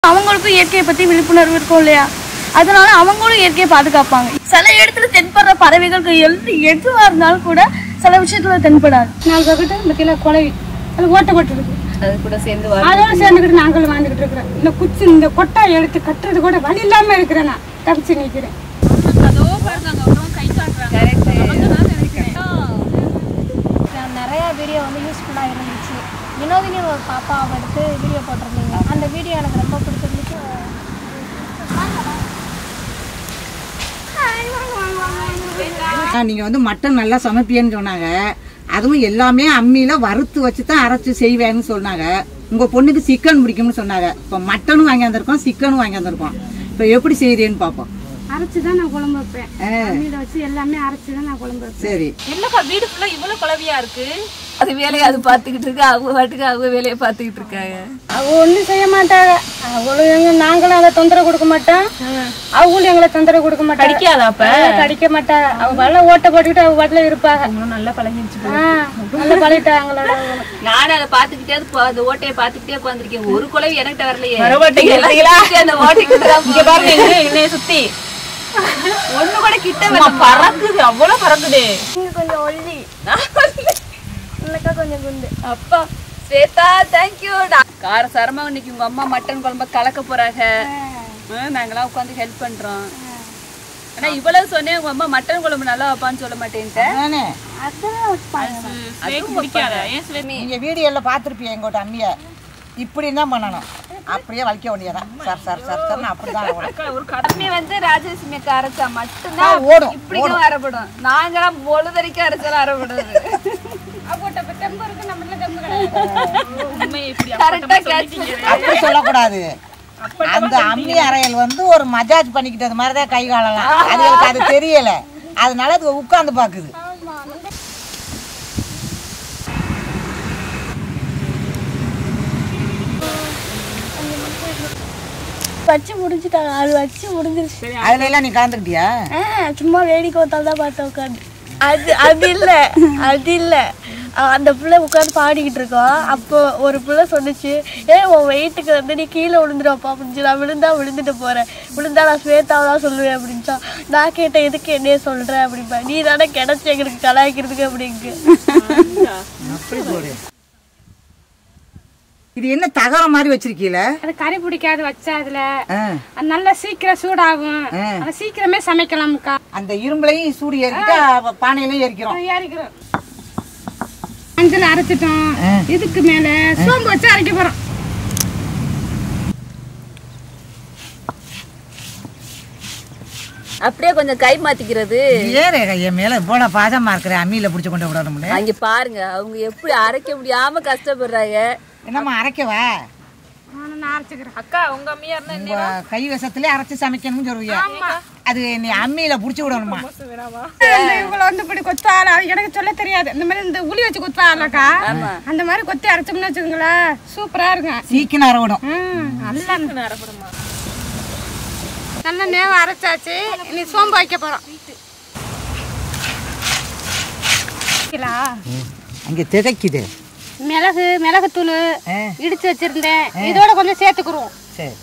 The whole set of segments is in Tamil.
அவங்களுக்கும் இயற்கையை பத்தி விழிப்புணர்வு இருக்கும் இல்லையா அதனால அவங்களும் இயற்கையை பாதுகாப்பாங்க சில இடத்துல தென்படுற பறவைகளுக்கு எது எதுவா இருந்தாலும் கூட சில விஷயத்துல தென்படாது நாலு பக்கத்து இந்த கிலோ குழவி அது ஓட்டப்பட்டு இருக்கு அது கூட சேர்ந்து வா அதோட சேர்ந்துக்கிட்டு நாங்களும் வாழ்ந்துகிட்டு இருக்கிறோம் இந்த குச்சி இந்த கொட்டை எடுத்து கட்டுறது கூட வழி இல்லாம இருக்கிறேன் நான் தப்பிச்சு நிக்கிறேன் நான் நிறைய வீடியோ வந்து யூஸ்ஃபுல்லாக இருந்துச்சு வினோதினி ஒரு பாப்பாவை எடுத்து வீடியோ போட்டிருந்தீங்க அந்த வீடியோ எனக்கு ரொம்ப பிடிச்சிருந்துச்சு நீங்கள் வந்து மட்டன் நல்லா சமைப்பியன்னு சொன்னாங்க அதுவும் எல்லாமே அம்மியில் வறுத்து வச்சு தான் அரைச்சி செய்வேன்னு சொன்னாங்க உங்கள் பொண்ணுக்கு சிக்கன் பிடிக்கும்னு சொன்னாங்க இப்போ மட்டனும் வாங்கி வந்திருக்கோம் சிக்கனும் வாங்கி வந்திருக்கோம் இப்போ எப்படி செய்கிறேன்னு பார்ப்போம் அரைச்சு தான் நான் குழம்பு வைப்பேன் ஆ அம்மியில வச்சு எல்லாமே அரைச்சு தான் நான் குழம்பு வைப்பேன் சரி என்னக்கா வீடு ஃபுல்லா இவ்வளவு குழவியா இருக்கு அது வேலையை அது பாத்துக்கிட்டு இருக்கு அவங்க பாட்டுக்கு அவங்க வேலையை பாத்துக்கிட்டு இருக்காங்க அவ ஒண்ணும் செய்ய மாட்டாங்க அவளும் எங்க நாங்களும் அதை தொந்தரவு கொடுக்க மாட்டோம் அவங்களும் எங்களை தொந்தரவு கொடுக்க மாட்டாங்க கடிக்காதா அப்ப அதெல்லாம் கடிக்க மாட்டாங்க அவங்க வரல ஓட்ட போட்டுக்கிட்டு அவங்க பாட்டுல இருப்பாங்க நல்லா பழகிடுச்சு ஆ, நல்லா பழகிட்டாங்களோட நானும் அதை பாத்துக்கிட்டே அது- அந்த ஓட்டையை பாத்துக்கிட்டே உட்காந்துருக்கேன் ஒரு குழவி எனக்கிட்ட வரலையே எல்லாம் அந்த ஓட்டைக்கிட்ட இங்க பாருங்க என்னைய சுத்தி ஒண்ணு கூட கிட்ட பறக்குது அவ்வளவு பறக்குது நீங்க கொஞ்சம் ஒல்லி இல்லக்கா கொஞ்சம் குண்டு அப்பா ஸ்வேதா தேங்க்யூ கார சரமா இன்னைக்கு உங்க அம்மா மட்டன் குழம்ப கலக்க போறாங்க ஆ, நாங்கெல்லாம் உட்காந்து ஹெல்ப் பண்றோம் ஆனா இவ்வளவு சொன்னேன் உங்க அம்மா மட்டன் குழம்பு நல்லா வைப்பான்னு சொல்ல மாட்டேன்ட்டேன் நானே பிடிக்காத நீங்கள் வீடியோவில் பார்த்துருப்பீங்க எங்கோட்ட அம்மியை இப்படி தான் பண்ணணும் அப்படியே வலிக்க வேண்டியதான் சார் சார் சார் சார் அப்படி தான் ஒரு கடமை வந்து ராஜலட்சுமி அக்கா அரைச்சா மட்டும்தான் ஆ, ஓடும், இப்படிக்கும் அரைப்படும் நாங்களாம் பொழுதறிக்க அரைச்சாலும் அரைப்படுது கரெக்டா கேட்ச் அப்படி சொல்லக்கூடாது அந்த அம்மி அறையல் வந்து ஒரு மஜாஜ் பண்ணிக்கிட்டது மாதிரி தான் கை காலலாம் அதுகளுக்கு அது தெரியல அதனால அது உட்காந்து பாக்குது வச்சு முடிஞ்சுட்டாங்க அது வச்சு முடிஞ்சிருச்சு அதுல எல்லாம் நீ கலந்துக்கிட்டியா ஆ, சும்மா வேடிக்கை ஒருத்தால் தான் பார்த்து உட்காந்து அது அது இல்ல அது இல்ல அஹ் அந்த பிள்ளை உட்காந்து பாடிக்கிட்டு இருக்கோம் அப்போ ஒரு பிள்ளை சொன்னுச்சு ஏ உன் வெயிட்டுக்கு வந்து நீ கீழே விழுந்துருவப்பா அப்படின்னு நான் விழுந்தா விழுந்துட்டு போறேன் விழுந்தா நான் ஸ்வேதாவை தான் சொல்லுவேன் அப்படின்ச்சா நான் கேட்டேன் எதுக்கு என்னைய சொல்ற அப்படின்பா நீ தானே கிடைச்சி எங்களுக்கு கலாய்க்கிறதுக்கு அப்படிங்கு அப்படி போடு இது என்ன தகரம் மாதிரி வச்சிருக்கீல அது கறி பிடிக்காது வச்சா அதுல ஆ, அது நல்லா சீக்கிரம் சூடாகும் ஆ. அது சீக்கிரமே சமைக்கலாம்க்கா அந்த இரும்புலையும் சூடு ஏறிக்கிட்டா பானையிலையும் ஏறிக்கிறோம் ஏறிக்கிறோம் மஞ்சள் அரைச்சிட்டோம் ஆ. இதுக்கு மேல சோம்பு வச்சு அரைக்க போறோம் அப்படியே கொஞ்சம் கை மாத்திக்கிறது ஏன் ரேகா என் மேல போட பாசமா இருக்கிற அம்மியில புடிச்சு கொண்டு விடணும்னு அங்க பாருங்க அவங்க எப்படி அரைக்க முடியாம கஷ்டப்படுறாங்க என்னம்மா அரைக்கவா நான் அரைச்சிக்கிறேன் அக்கா உங்க அம்மையா இருந்தா உங்க கை வசத்திலே அரைச்சு சமைக்கணும்னு சொல்லுவீங்க அது நீ அம்மியில புடிச்சு விடணுமா இந்த இவங்கள வந்து இப்படி கொத்தால எனக்கு சொல்ல தெரியாது இந்த மாதிரி இந்த உளி வச்சு கொத்தாலக்கா அந்த மாதிரி கொத்தி அரைச்சோம்னு வச்சுக்கோங்களேன் சூப்பரா இருக்கும் சீக்கிரம் அரைவிடும் ம், நல்லா நல்லா நேவ அரைச்சாச்சு இனி சோம்பு வைக்க போறோம் கிலா அங்க திகைக்குது மிளகு மிளகுத்தூள் ஆ, இடிச்சு வச்சிருந்தேன் இதோட கொஞ்சம் சேர்த்துக்குருவோம் சரி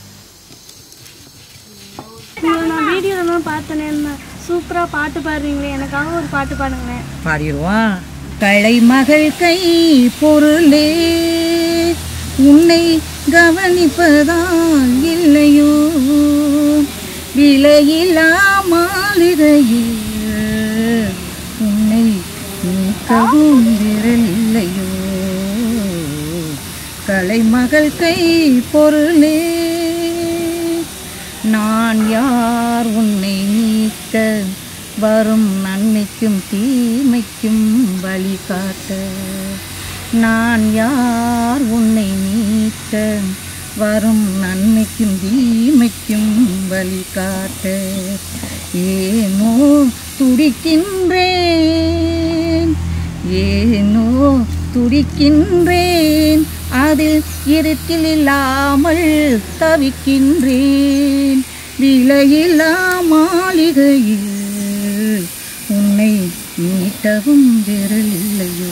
நான் வீடியோலாம் பார்த்தேனே சூப்பரா பாட்டு பாடுறீங்களே எனக்காக ஒரு பாட்டு பாடுங்களேன் பாடிடுவோம் கலைமகள் கை பொருளே உன்னை கவனிப்பதால் இல்லையோ விலையில்லா மாளிகையில் உன்னை நீக்கவும் விரலில்லையோ கலைமகள் கை பொருளே நான் யார் உன்னை நீக்க வரும் நன்மைக்கும் தீமைக்கும் வழிகாட்ட நான் யார் உன்னை நீக்க வரும் நன்மைக்கும் தீமைக்கும் வழிகாட்ட ஏனோ துடிக்கின்றேன் ஏனோ துடிக்கின்றேன் அதில் இருட்டில் இல்லாமல் தவிக்கின்றேன் விலையில்லா மாளிகையில் உன்னை மீட்டவும் விரலில்லையோ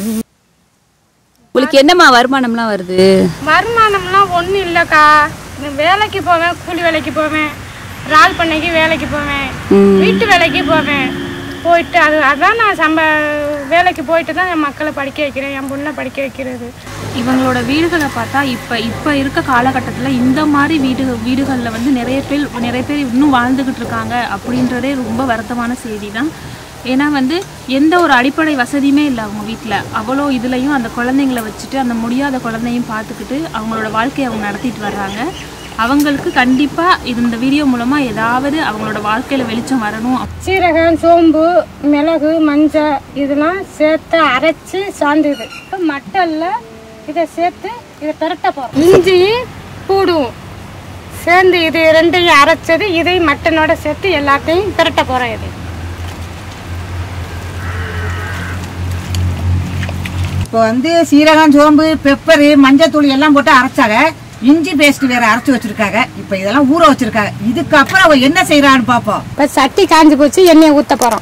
உங்களுக்கு என்னம்மா வருமானம்லாம் வருது வருமானம்லாம் ஒண்ணும் இல்லக்கா இந்த வேலைக்கு போவேன் கூலி வேலைக்கு போவேன் இறால் பண்ணைக்கு வேலைக்கு போவேன் வீட்டு வேலைக்கு போவேன் போயிட்டு அது அதான் நான் சம்ப வேலைக்கு போயிட்டு தான் என் மக்களை படிக்க வைக்கிறேன் என் பொண்ணை படிக்க வைக்கிறது இவங்களோட வீடுகளை பார்த்தா இப்போ இப்போ இருக்க காலகட்டத்தில் இந்த மாதிரி வீடு வீடுகளில் வந்து நிறைய பேர் நிறைய பேர் இன்னும் வாழ்ந்துக்கிட்டு இருக்காங்க அப்படின்றதே ரொம்ப வருத்தமான செய்தி தான் ஏன்னா வந்து எந்த ஒரு அடிப்படை வசதியுமே இல்லை அவங்க வீட்டில் அவ்வளோ இதுலேயும் அந்த குழந்தைங்கள வச்சுட்டு அந்த முடியாத குழந்தையும் பார்த்துக்கிட்டு அவங்களோட வாழ்க்கையை அவங்க நடத்திட்டு வர்றாங்க அவங்களுக்கு கண்டிப்பாக இது இந்த வீடியோ மூலமாக ஏதாவது அவங்களோட வாழ்க்கையில் வெளிச்சம் வரணும் சீரகம் சோம்பு மிளகு மஞ்சள் இதெல்லாம் சேர்த்து அரைச்சி சாந்துது மட்டல்ல இதை சேர்த்து இதை திரட்ட போகிறோம் இஞ்சி பூடும் சேர்ந்து இது ரெண்டையும் அரைச்சது இதை மட்டனோட சேர்த்து எல்லாத்தையும் திரட்ட போகிறோம் இது இப்போ வந்து சீரகம் சோம்பு பெப்பரு மஞ்சத்தூள் எல்லாம் போட்டு அரைச்சாங்க இஞ்சி பேஸ்ட் வேற அரைச்சு வச்சிருக்காங்க இப்போ இதெல்லாம் ஊற வச்சிருக்காங்க இதுக்கப்புறம் அவ என்ன செய்யறான்னு பார்ப்போம் இப்போ சட்டி காஞ்சி போச்சு எண்ணெயை ஊற்ற போகிறோம்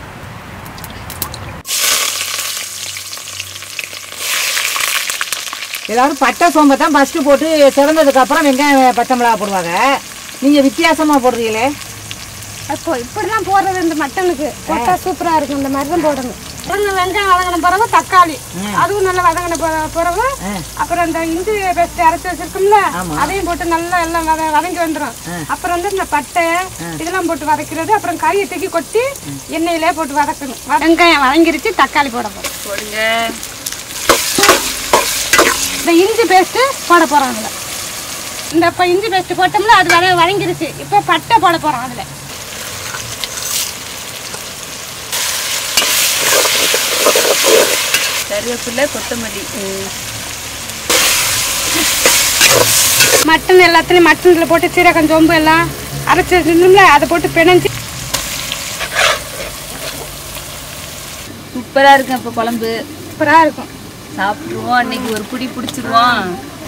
எல்லாரும் பட்டை சோம்பை தான் ஃபர்ஸ்ட் போட்டு சிறந்ததுக்கு அப்புறம் வெங்காயம் பச்சை மிளகா போடுவாங்க நீங்க வித்தியாசமா போடுறீங்களே அப்போ இப்படிலாம் போடுறது இந்த மட்டனுக்கு போட்டா சூப்பரா இருக்கும் இந்த மாதிரி தான் போடணும் அப்புறம் வெங்காயம் வதங்கின பிறகு தக்காளி அதுவும் நல்லா வதங்கின பிற- பிறகு அப்புறம் இந்த இஞ்சி பேஸ்ட் அரைச்சி வச்சிருக்கோம்ல அதையும் போட்டு நல்லா எல்லாம் வத வதங்கி வந்துடும் அப்புறம் வந்து இந்த பட்டை இதெல்லாம் போட்டு வதக்கிறது அப்புறம் கறியை தூக்கி கொட்டி எண்ணெயிலே போட்டு வதக்கணும் வெங்காயம் வதங்கிருச்சு தக்காளி போட போறோம் போடுங்க இந்த இஞ்சி பேஸ்ட் போட போறோம் அதுல இந்த இப்போ இஞ்சி பேஸ்ட் போட்டோம்ல அது வத வதங்கிருச்சு இப்போ பட்டை போட போறோம் அதுல கருவேப்பிலை கொத்தமல்லி மட்டன் எல்லாத்துலேயும் மட்டனில் போட்டு சீரகம் சோம்பு எல்லாம் அரைச்சி வச்சிருந்தோம்ல அதை போட்டு பிணைஞ்சு சூப்பராக இருக்கும் இப்போ குழம்பு சூப்பராக இருக்கும் சாப்பிட்ருவோம் அன்னைக்கு ஒரு புடி பிடிச்சிருவோம்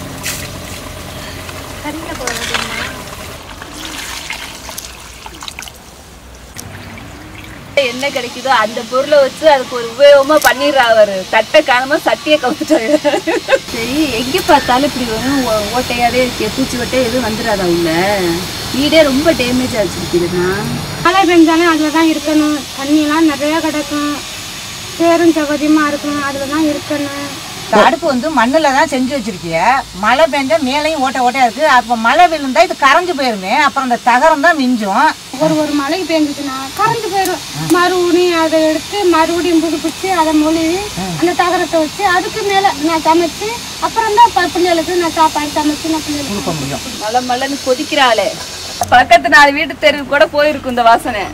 என்ன கிடைக்குதோ அந்த பொருளை வச்சு அதுக்கு ஒரு உபயோகமா பண்ணிடுறா அவரு தட்டை காணாம சட்டியை கவுத்துட்டாரு சரி எங்க பார்த்தாலும் இப்படி வரும் ஓ- ஓட்டையாவே இருக்கு பூச்சி ஓட்டை எதுவும் வந்துடாதா உள்ள வீடே ரொம்ப டேமேஜ் ஆச்சுருக்குதுண்ணா மழை பெஞ்சாலும் அதில் தான் இருக்கணும் தண்ணியெல்லாம் நிறையா கிடக்கும் சேரும் சகதியமாக இருக்கும் அதில் தான் இருக்கணும் இந்த அடுப்பு வந்து மண்ணுல தான் செஞ்சு வச்சிருக்கிய மழை பெஞ்சா மேலையும் ஓட்ட ஓட்டையா இருக்கு அப்ப மழை விழுந்தா இது கரைஞ்சு போயிருமே அப்புறம் இந்த தகரம் தான் மிஞ்சும் ஒரு ஒரு மழை பெஞ்சிச்சுன்னா கரண்ட் போயிடும் மறுபடியும் அதை எடுத்து மறுபடியும் புதுப்பிச்சு அதை மொழிவி அந்த தகரத்தை வச்சு அதுக்கு மேலே நான் சமைச்சு அப்புறம் தான் ப- பிள்ளைகளுக்கு நான் சாப்பாடு சமைச்சு நான் பிள்ளைகளுக்கு மலை மலைன்னு கொதிக்கிறாளே பக்கத்து நாலு வீட்டு தெருவு கூட போயிருக்கும் இந்த வாசனை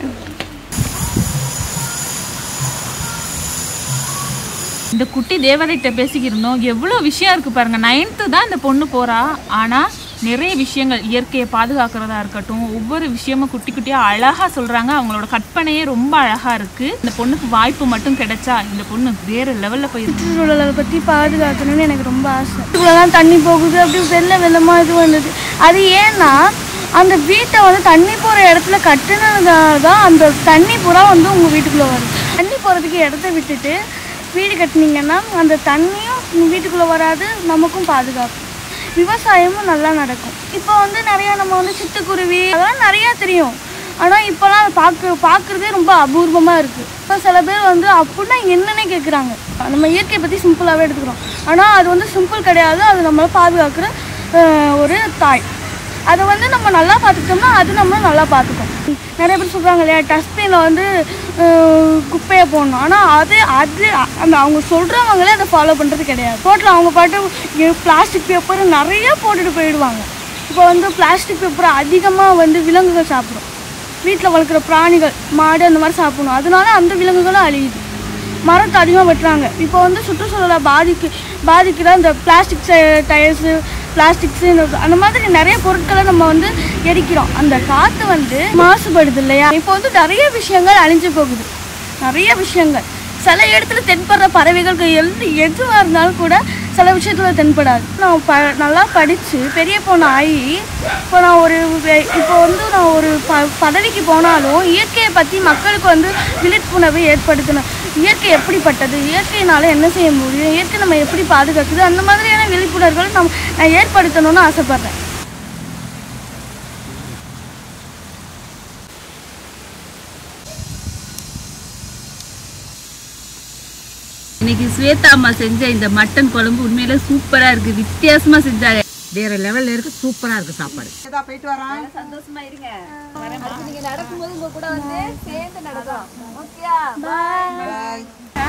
இந்த குட்டி தேவதைகிட்ட பேசிக்கிருந்தோம் எவ்வளோ விஷயம் இருக்குது பாருங்க நைன்த்து தான் இந்த பொண்ணு போகிறா ஆனால் நிறைய விஷயங்கள் இயற்கையை பாதுகாக்கிறதா இருக்கட்டும் ஒவ்வொரு விஷயமும் குட்டி குட்டியாக அழகாக சொல்கிறாங்க அவங்களோட கற்பனையே ரொம்ப அழகாக இருக்குது இந்த பொண்ணுக்கு வாய்ப்பு மட்டும் கிடைச்சா இந்த பொண்ணு வேறு லெவலில் போயிருக்கு சுற்றுச்சூழலை பற்றி பாதுகாக்கணும்னு எனக்கு ரொம்ப ஆசை வீட்டுக்குள்ளலாம் தண்ணி போகுது அப்படி வெள்ளை வெள்ளமாக இது வந்தது அது ஏன்னா அந்த வீட்டை வந்து தண்ணி போகிற இடத்துல கட்டுனதுனால தான் அந்த தண்ணி பூரா வந்து உங்கள் வீட்டுக்குள்ளே வரும் தண்ணி போகிறதுக்கு இடத்த விட்டுட்டு வீடு கட்டினீங்கன்னா அந்த தண்ணியும் உங்க வீட்டுக்குள்ளே வராது நமக்கும் பாதுகாப்பு விவசாயமும் நல்லா நடக்கும் இப்போ வந்து நிறையா நம்ம வந்து சிட்டுக்குருவி அதெல்லாம் நிறையா தெரியும் ஆனால் இப்போலாம் அதை பார்க்க பார்க்குறதே ரொம்ப அபூர்வமாக இருக்குது இப்போ சில பேர் வந்து அப்படின்னா என்னன்னே கேட்குறாங்க நம்ம இயற்கையை பற்றி சிம்பிளாகவே எடுத்துக்கிறோம் ஆனால் அது வந்து சிம்பிள் கிடையாது அது நம்மளை பாதுகாக்கிற அஹ், ஒரு தாய் அதை வந்து நம்ம நல்லா பார்த்துக்கிட்டோம்னா அது நம்மளை நல்லா பார்த்துக்கும் நிறைய பேர் சொல்கிறாங்க இல்லையா டஸ்ட்பினில் வந்து அஹ், குப்பையை போடணும் ஆனால் அது அது அந்த அவங்க சொல்கிறவங்களே அதை ஃபாலோ பண்ணுறது கிடையாது ரோட்டில் அவங்க பாட்டு பிளாஸ்டிக் பேப்பர் நிறைய போட்டுட்டு போயிடுவாங்க இப்போ வந்து பிளாஸ்டிக் பேப்பரை அதிகமாக வந்து விலங்குகள் சாப்பிடும் வீட்டில் வளர்க்குற பிராணிகள் மாடு அந்த மாதிரி சாப்பிடணும் அதனால அந்த விலங்குகளும் அழியுது மரத்தை அதிகமாக வெட்டுறாங்க இப்போ வந்து சுற்றுச்சூழலை பாதிக்கு பாதிக்கிற இந்த பிளாஸ்டிக் டயர்ஸு பிளாஸ்டிக்ஸு அந்த மாதிரி நிறைய பொருட்களை நம்ம வந்து எரிக்கிறோம் அந்த காற்று வந்து மாசுபடுது இல்லையா இப்போ வந்து நிறைய விஷயங்கள் அழிஞ்சு போகுது நிறைய விஷயங்கள் சில இடத்துல தென்படுற பறவைகளுக்கு எது எதுவாக இருந்தாலும் கூட சில விஷயத்தில் தென்படாது நான் ப நல்லா படித்து பெரிய பொண்ணு ஆகி இப்போ நான் ஒரு வே- இப்போ வந்து நான் ஒரு ப பதவிக்கு போனாலும் இயற்கையை பற்றி மக்களுக்கு வந்து விழிப்புணர்வு ஏற்படுத்தணும் இயற்கை எப்படிப்பட்டது இயற்கையினால என்ன செய்ய முடியும் இயற்கை நம்ம எப்படி பாதுகாக்குது அந்த மாதிரியான விழிப்புணர்வுகள் நம்ம நான் ஏற்படுத்தணும்னு ஆசைப்பட்றேன் இன்னைக்கு ஸ்வேதா அம்மா செஞ்ச இந்த மட்டன் குழம்பு உண்மையில சூப்பரா இருக்கு வித்தியாசமா செஞ்சாங்க வேற லெவல்ல இருக்கு சூப்பரா இருக்கு சாப்பாடு போயிட்டு வரோம் சந்தோஷமா இருங்க அடுத்து நீங்க நடக்கும்போது உங்க கூட வந்து சேர்ந்து நடக்கலாம் ஓகேயா பாய்